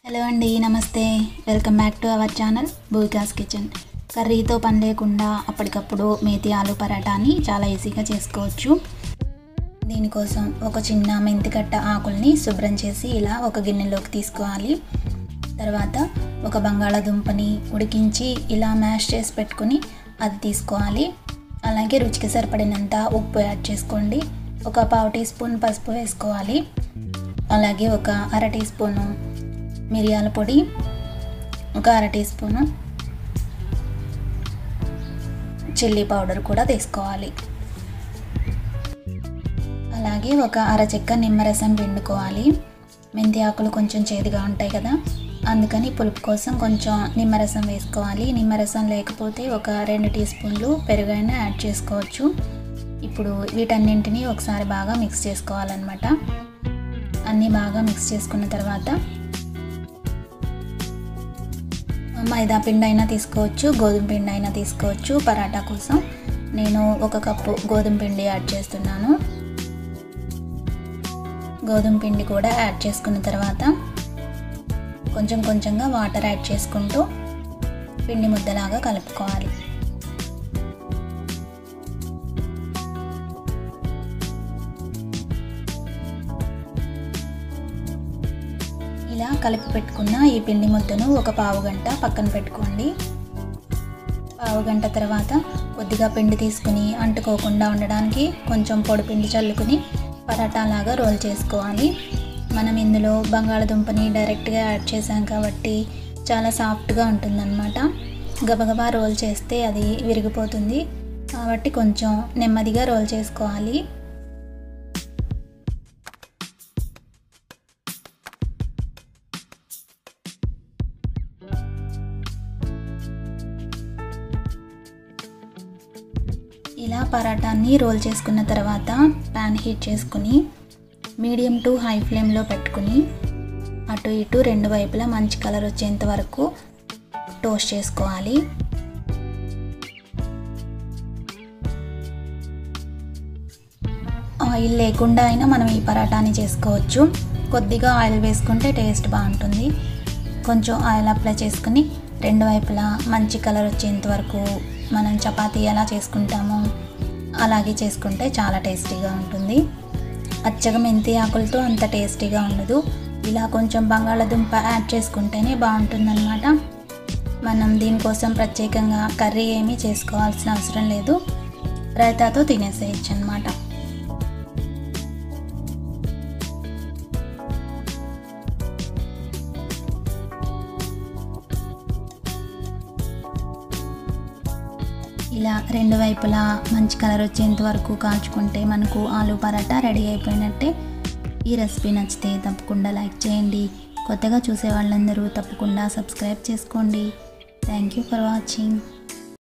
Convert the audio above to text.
hello అండి నమస్తే welcome back to our channel Bhuvikas kitchen కర్రీతో పని లేకుండా అప్పటికప్పుడు మేతి ఆలు పరాటాని చాలా ఈజీగా చేసుకోవచ్చు దీనికోసం ఒక చిన్న మెంతికట్ట ఆకుల్ని శుభ్రం చేసి ఇలా ఒక గిన్నెలోకి తీసుకోవాలి తర్వాత ఒక బంగాళాదుంపని ఉడికించి ఇలా మ్యాష్ చేసి పెట్టుకుని అది తీసుకోవాలి అలాగే రుచికి సరిపడినంత ఉప్పు యాడ్ చేసుకోండి ఒక పావు టీ స్పూన్ పసుపు వేసుకోవాలి అలాగే ఒక అర టీ స్పూను మిరియాల పొడి ఒక అర టీ స్పూను చిల్లీ పౌడర్ కూడా తీసుకోవాలి అలాగే ఒక అర చెక్క నిమ్మరసం పిండుకోవాలి మెంతి ఆకులు కొంచెం చేదుగా ఉంటాయి కదా అందుకని పులుపు కోసం కొంచెం నిమ్మరసం వేసుకోవాలి నిమ్మరసం లేకపోతే ఒక రెండు టీ స్పూన్లు పెరుగైనా యాడ్ చేసుకోవచ్చు ఇప్పుడు వీటన్నింటినీ ఒకసారి బాగా మిక్స్ చేసుకోవాలన్నమాట అన్నీ బాగా మిక్స్ చేసుకున్న తర్వాత మైదా పిండి అయినా తీసుకోవచ్చు గోధుమ పిండి అయినా తీసుకోవచ్చు పరాటా కోసం నేను ఒక కప్పు గోధుమ పిండి యాడ్ చేస్తున్నాను గోధుమ పిండి కూడా యాడ్ చేసుకున్న తర్వాత కొంచెం కొంచెంగా వాటర్ యాడ్ చేసుకుంటూ పిండి ముద్దలాగా కలుపుకోవాలి ఇలా కలిపి పెట్టుకున్న ఈ పిండి ముద్దను ఒక పావు గంట పక్కన పెట్టుకోండి పావు గంట తర్వాత కొద్దిగా పిండి తీసుకుని అంటుకోకుండా ఉండడానికి కొంచెం పొడి పిండి చల్లుకుని పరాటా లాగా రోల్ చేసుకోవాలి మనం ఇందులో బంగాళదుంపని డైరెక్ట్గా యాడ్ చేసాం కాబట్టి చాలా సాఫ్ట్గా ఉంటుందన్నమాట గబగబా రోల్ చేస్తే అది విరిగిపోతుంది కాబట్టి కొంచెం నెమ్మదిగా రోల్ చేసుకోవాలి ఇలా పరాటాన్ని రోల్ చేసుకున్న తర్వాత ప్యాన్ హీట్ చేసుకుని మీడియం టు హై ఫ్లేమ్లో పెట్టుకుని అటు ఇటు రెండు వైపులా మంచి కలర్ వచ్చేంత వరకు టోస్ట్ చేసుకోవాలి ఆయిల్ లేకుండా అయినా మనం ఈ పరాటాని చేసుకోవచ్చు కొద్దిగా ఆయిల్ వేసుకుంటే టేస్ట్ బాగుంటుంది కొంచెం ఆయిల్ అప్లై చేసుకుని రెండు వైపులా మంచి కలర్ వచ్చేంత వరకు మనం చపాతీ ఎలా చేసుకుంటామో అలాగే చేసుకుంటే చాలా టేస్టీగా ఉంటుంది అచ్చగా మెంతి ఆకులతో అంత టేస్టీగా ఉండదు ఇలా కొంచెం బంగాళాదుంప యాడ్ చేసుకుంటేనే బాగుంటుందన్నమాట మనం దీనికోసం ప్రత్యేకంగా కర్రీ ఏమీ చేసుకోవాల్సిన అవసరం లేదు రైతాతో తినేసేయచ్చు అనమాట ఇలా రెండు వైపులా మంచి కలర్ వచ్చేంత వరకు కాల్చుకుంటే మనకు ఆలు పరాటా రెడీ అయిపోయినట్టే ఈ రెసిపీ నచ్చితే తప్పకుండా లైక్ చేయండి కొత్తగా చూసే వాళ్ళందరూ తప్పకుండా సబ్స్క్రైబ్ చేసుకోండి థ్యాంక్ యూ ఫర్ వాచింగ్